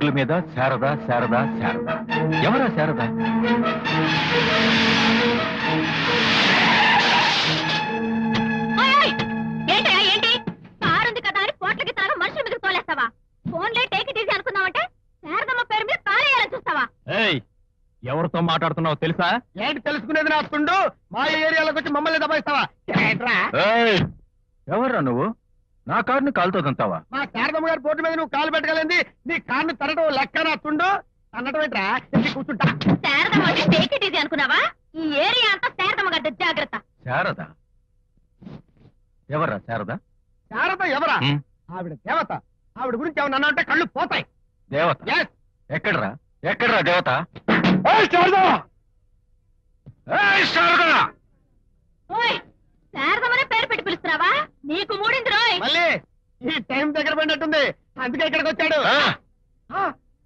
బోర్డుల మీద శారద శారద శారద ఎవరా శారద ఓయ్, ఓయ్! ఏంటయ్యా ఏంటి కారుంది కదా అని పోట్లకి తాను మనుషుల మీద తోలేస్తావా ఫోన్లే టేక్ ఇట్ ఈజీ అనుకున్నావంటే శారదమ్మ పేరు మీద కాలేయాలని చూస్తావా ఏయ్ ఎవరితో మాట్లాడుతున్నావు తెలుసా ఏంటి తెలుసుకునేది నా తుండు మా ఏరియాలోకి వచ్చి మమ్మల్ని దబాయిస్తావా ఏంట్రా ఏయ్ ఎవర్రా నువ్వు నా కారుని కాలుతో తంతావా మా శారదమ్మ గారి బోర్డు మీద నువ్వు కాలు పెట్టగలింది నీ కారుని తరటం లెక్క నా తుండు అన్నటం ఏంట్రా ఎక్కి కూర్చుంటా శారదమ్మ అంటే టేక్ ఇట్ ఈజీ అనుకున్నావా ఈ ఏరియా అంతా శారదమ్మ గారి జాగ్రత్త శారద ఎవరా శారద శారద ఎవరా హ్మ్. ఆవిడ దేవత ఆవిడ గురించి ఏమన్నా అంటే కళ్ళు పోతాయి దేవత Yes. ఎక్కడ్రా ఎక్కడ్రా దేవత ఏయ్, శారద ఏయ్ శారద ఓయ్ శారదమ్మనే పేరు పెట్టి పిలుస్తున్నావా నీకు మూడింది రోయ్ మళ్ళీ ఈ టైం దగ్గర పడినట్టుంది అందుకే ఇక్కడికి వచ్చాడు ఆ, ఆ,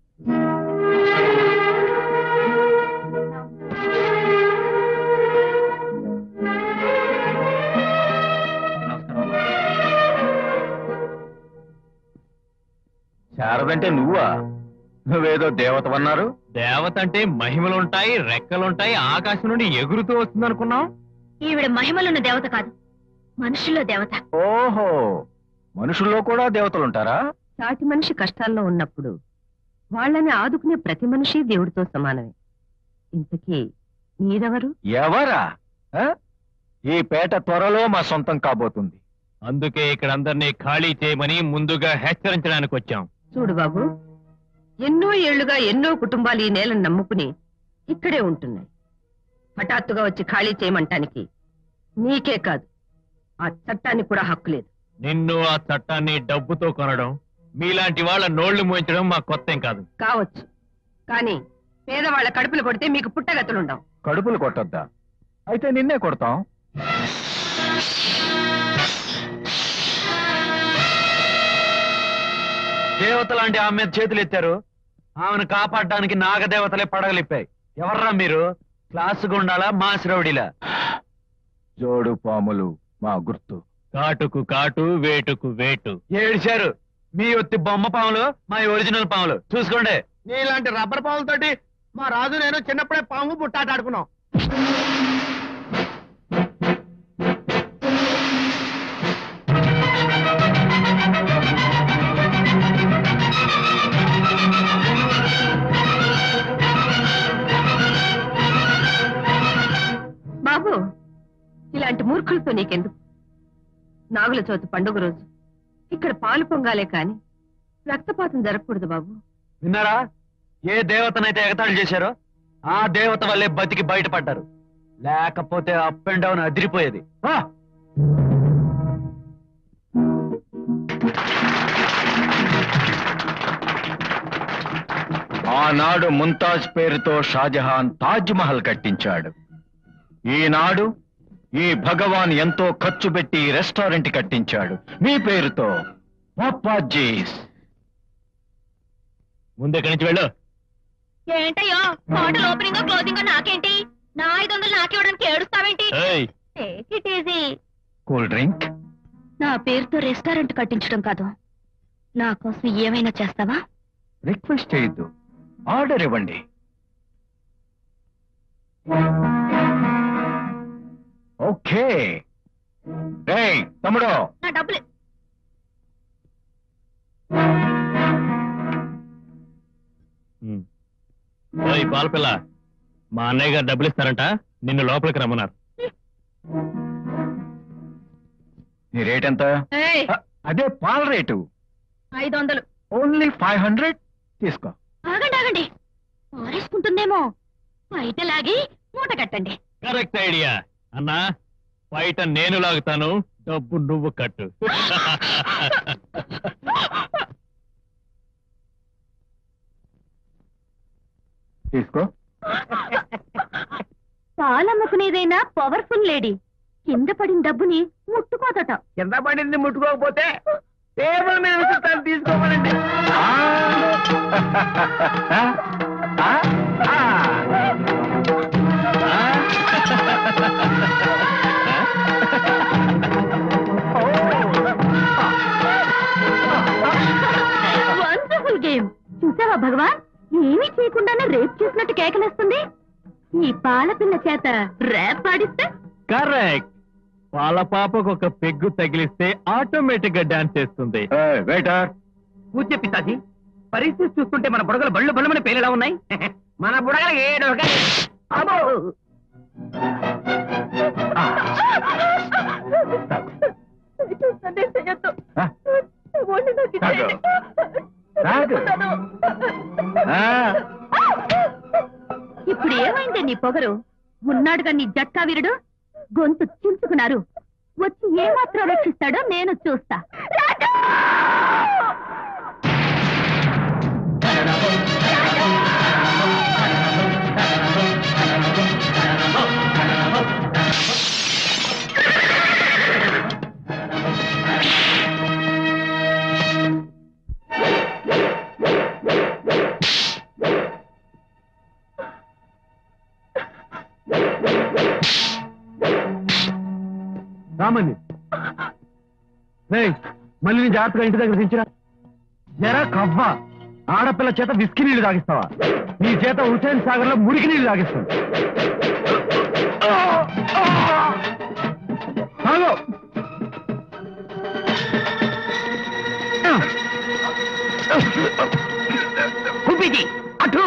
శారదంటే నువ్వా నువ్వేదో దేవతవన్నారు దేవత అంటే మహిమలుంటాయి రెక్కలుంటాయి ఆకాశం నుండి ఎగురుతూ వస్తుంది అనుకున్నాం ఈవిడ మహిమలున్న దేవత కాదు మనుషుల్లో దేవత ఓహో మనుషుల్లో కూడా దేవతలుంటారా సాటి మనిషి కష్టాల్లో ఉన్నప్పుడు వాళ్ళని ఆదుకునే ప్రతి మనిషి దేవుడితో సమానమే ఇంతకీ మీరెవరు ఎవరా ఆ? ఈ పేట త్వరలో మా సొంతం కాబోతుంది అందుకే ఇక్కడ అందరినీ ఖాళీ చేయమని ముందుగా హెచ్చరించడానికి వచ్చాం చూడు బాబు ఎన్నో ఏళ్లుగా ఎన్నో కుటుంబాలు ఈ నేలను నమ్ముకుని ఇక్కడే ఉంటున్నాయి హఠాత్తుగా వచ్చి ఖాళీ చేయమంటానికి నీకే కాదు ఆ చట్టానికి కూడా హక్కు లేదు నిన్ను ఆ చట్టాన్ని డబ్బుతో కొనడం మీలాంటి వాళ్ళ నోళ్లు మోయించడం మా కొత్త ఏం కాదు కావచ్చు కానీ పేదవాళ్ళ కడుపులు కొడితే మీకు పుట్టగతులుండవు కడుపులు కొట్టొద్దా అయితే నిన్నే కొడతాం దేవత లాంటి ఆమె మీద చేతులు ఎత్తారు ఆమెను కాపాడడానికి నాగదేవతలే పడగలిప్పాయి ఎవర్రా మీరు క్లాసు గుండాలా మాసిరౌడిలా జోడు పాములు మా గుర్తు కాటుకు కాటు వేటుకు వేటు ఏడిచారు మీ ఒత్తి బొమ్మ పాములు మా ఒరిజినల్ పాములు చూసుకోండి నీలాంటి రబ్బర్ పాములతోటి మా రాజు నేను చిన్నప్పుడే పాము పుట్టాట ఆడుకున్నాం బాబు ఇలాంటి మూర్ఖులతో నీకెందుకు నాగుల చవితి పండుగ రోజు ఇక్కడ పాలు పొంగాలే కాని రక్తపాతం జరగకూడదు బాబు విన్నారా ఏ దేవతనైతే ఎగతాళి చేశారో ఆ దేవత వల్లే బతికి బయటపడ్డారు లేకపోతే అప్ అండ్ డౌన్ అదిరిపోయేది ఆ! ఆనాడు ముంతాజ్ పేరుతో షాజహాన్ తాజ్ మహల్ కట్టించాడు ఈనాడు ఈ భగవాన్ ఎంతో ఖర్చు పెట్టి రెస్టారెంట్ కట్టించాడు మీ పేరుతో పప్పాజీస్ ముందు ఎక్కడి నుంచి వెళ్ళు ఏంటయ్యో హోటల్ ఓపెనింగ్ క్లోజింగ్ నాకేంటి నా ఐదు వందలు నాకివ్వడానికి ఏడుస్తావేంటి ఏయ్, take it easy cool drink నా పేరుతో రెస్టారెంట్ కట్టించడం కాదు నా కోసం ఏమైనా చేస్తావా రిక్వెస్ట్ చేయొద్దు ఆర్డర్ ఇవ్వండి ఓకే రేయ్ తమ్ముడు నా డబ్బులు ఉమ్. ఓయ్ బాలపిల్ల మా అన్నయ్య గారు డబ్బులు ఇస్తారంట నిన్ను లోపలికి రమ్మన్నారు నీ రేట్ ఎంత ఏయ్, అ- అదే పాల రేటు ఐదు వందలు ఓన్లీ ఫైవ్ హండ్రెడ్ తీసుకో ఆగండి ఆగండి పారేసుకుంటుందేమో బయట లాగి మూట కట్టండి కరెక్ట్ ఐడియా అన్నా బయట నేను లాగుతాను డబ్బు నువ్వు కట్టు తీసుకో పాలమ్ముకునేదైనా పవర్ఫుల్ లేడీ కింద పడిన డబ్బుని ముట్టుకోదట కింద పడింది ముట్టుకోకపోతే టేబుల్ మీద విసురుతాను తీసుకోమనండి ఆ! ఆ? ఆ! వండర్ఫుల్ గేమ్ చూసావా భగవాన్ ఏమీ చేయకుండానే రేపు చూసినట్టు కేకలేస్తుంది ఈ పాల పిల్ల చేత రేప్ పాడిస్తే కరెక్ట్ వాళ్ళ పాపకు ఒక పెగ్గు తగిలిస్తే ఆటోమేటిక్ గా డాన్స్ చేస్తుంది వెయిటర్ పూజ పితాజీ పరిస్థితి చూస్తుంటే మన బుడగలు బళ్ళు బళ్ళమని పేర్లు ఉన్నాయి మన బుడగలు ఏడు అబ్బో ఇప్పుడు ఏమైంది నీ పొగరు ఉన్నాడుగా నీ జట్కా వీరుడు గొంతు చించుకున్నారు వచ్చి ఏమాత్రం రక్షిస్తాడో నేను చూస్తా రాజు! రామని రేయ్, మళ్ళీ నీ జాగ్రత్తగా ఇంటి దగ్గర దించిరా జరా కవ్వ ఆడపిల్ల చేత విస్కీ నీళ్లు తాగిస్తావా నీ చేత హుసేన్ సాగర్ లో మురికి నీళ్లు తాగిస్తాను తాగు. కుబ్బిజీ అటు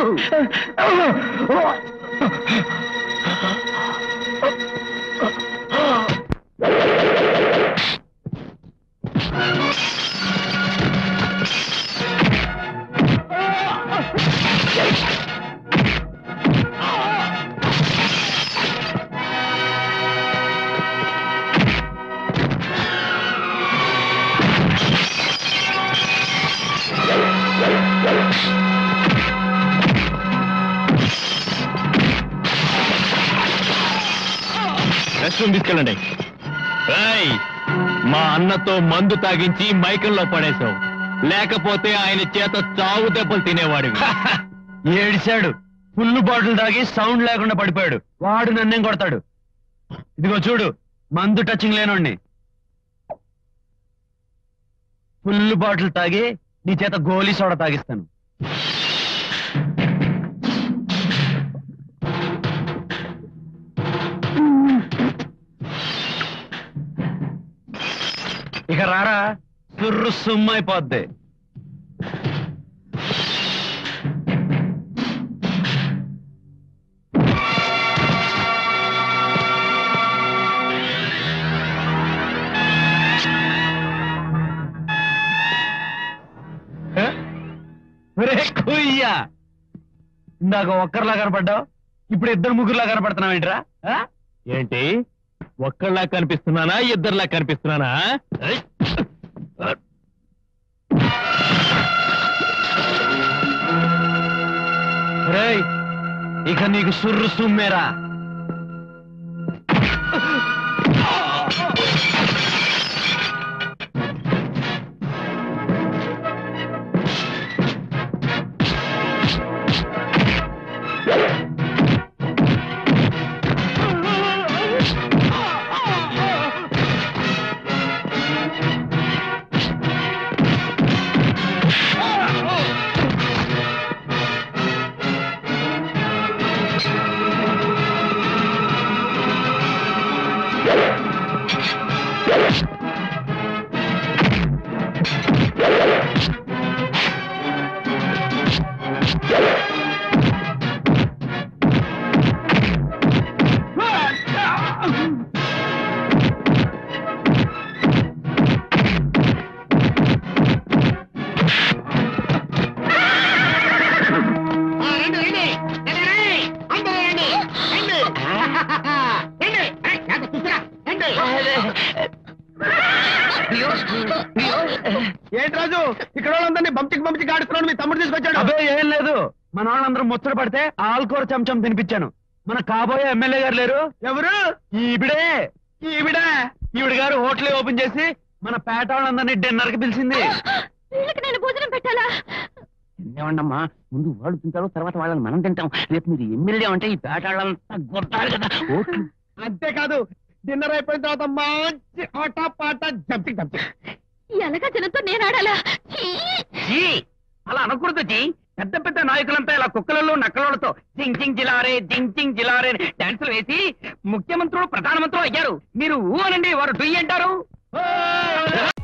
రెస్ట్ రూమ్ తీసుకెళ్ళండి ఏయ్, మా అన్నతో మందు తాగించి మైకంలో పడేశావు లేకపోతే ఆయన చేత చావు దెబ్బలు తినేవాడివి ఏడిశాడు ఫుల్ బాటిల్ తాగి సౌండ్ లేకుండా పడిపోయాడు వాడు నన్నేం కొడతాడు ఇదిగో చూడు మందు టచింగ్ లేనోడిని ఫుల్ బాటిల్ తాగి నీ చేత గోలీ సోడా తాగిస్తాను ఇక రారా సుర్రు సుమ్మైపోద్ది ఒరే కుయ్యా ఇందాక ఒక్కరిలా కనపడ్డావు ఇప్పుడు ఇద్దరు ముగ్గురులా కనపడుతున్నావు ఏంట్రా ఆ? ఏంటి ఒక్కళ్ళలా కనిపిస్తున్నానా ఇద్దరులా కనిపిస్తున్నానా ఏయ్. రేయ్ ఇక నీకు సుర్రు సుమ్మేరా రండి రండి రండి, రండి. అందరూ రండి రండి రండి ఏ, ఎంత చూసిరా? రండి ఏంటి రాజు ఇక్కడ వాళ్ళందరినీ బంపికి బంపికి ఆడుతున్నాడు మీ తమ్ముడు తీసుకొచ్చాడు అబ్బే ఏం లేదు మన వాళ్ళందరూ ముచ్చట పడితే ఆల్కోర చెంచం తినిపించాను మన కాబోయే ఎమ్మెల్యే గారు లేరు ఎవరు ఈవిడే ఈవిడ ఈవిడ గారు హోటల్ ఓపెన్ చేసి మన పేట వాళ్ళందరినీ డిన్నర్ కి పిలిచింది వీళ్ళకి నేను భోజనం పెట్టాలా ఏమండమ్మా ముందు వాళ్ళు తింటారు తర్వాత వాళ్ళని మనం తింటాం రేపు మీరు ఎమ్మెల్యే అంటే ఈ పేటాళ్ళంతా కొట్టాలి కదా ఓట్లు అంతేకాదు డిన్నర్ అయిపోయిన తర్వాత మంచి ఆట పాట జంపి జంపి ఎలాగా జనంతో నేను ఆడాలా ఛీ! జీ, అలా అనకూడదు జీ పెద్ద పెద్ద నాయకులంతా ఇలా కుక్కలలో నక్కలతో జింగ్ జింగ్ జిలారే జింగ్ జింగ్ జిలారే అని డాన్సులు వేసి ముఖ్యమంత్రులు ప్రధానమంత్రులు అయ్యారు మీరు ఊ అనండి వారు డుయ్యి అంటారు